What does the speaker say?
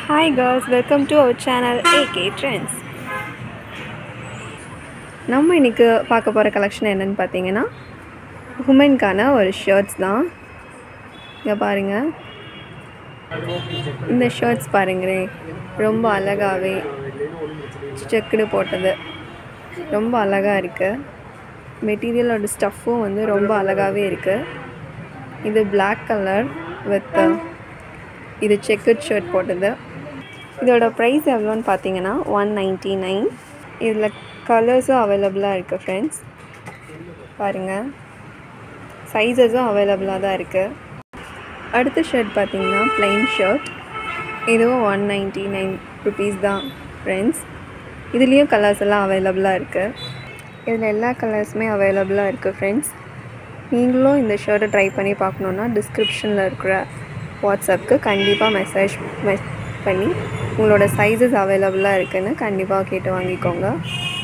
hi girls welcome to our channel AK trends நம்ம இன்றைக்கி பார்க்க போகிற கலெக்ஷன் என்னென்னு பார்த்தீங்கன்னா உமனுக்கான ஒரு ஷர்ட்ஸ் தான் இங்கே பாருங்கள் இந்த ஷர்ட்ஸ் பாருங்களேன் ரொம்ப அழகாகவே செக்குடு போட்டது ரொம்ப அழகாக இருக்குது மெட்டீரியலோட ஸ்டஃப்பும் வந்து ரொம்ப அழகாகவே இருக்குது இது Black கலர் வித் இது செக்கட் ஷர்ட் போட்டது இதோட ப்ரைஸ் எவ்வளோன்னு பார்த்தீங்கன்னா ஒன் நைன்ட்டி நைன் இதில் கலர்ஸும் அவைலபிளாக இருக்குது ஃப்ரெண்ட்ஸ் பாருங்கள் சைஸஸும் அவைலபிளாக தான் இருக்குது அடுத்த ஷர்ட் பார்த்தீங்கன்னா plain ஷர்ட் இதுவும் ஒன் நைன்ட்டி நைன் ருபீஸ் தான் ஃப்ரெண்ட்ஸ் இதுலேயும் கலர்ஸ் எல்லாம் அவைலபிளாக இருக்குது இதில் எல்லா கலர்ஸுமே அவைலபிளாக இருக்குது ஃப்ரெண்ட்ஸ் நீங்களும் இந்த ஷர்ட்டை ட்ரை பண்ணி பார்க்கணுன்னா டிஸ்கிரிப்ஷனில் இருக்கிற வாட்ஸ்அப்புக்கு கண்டிப்பாக மெசேஜ் மெ பண்ணி உங்களோட சைஸஸ் அவைலபிளாக இருக்குன்னு கண்டிப்பாக கேட்டு வாங்கிக்கோங்க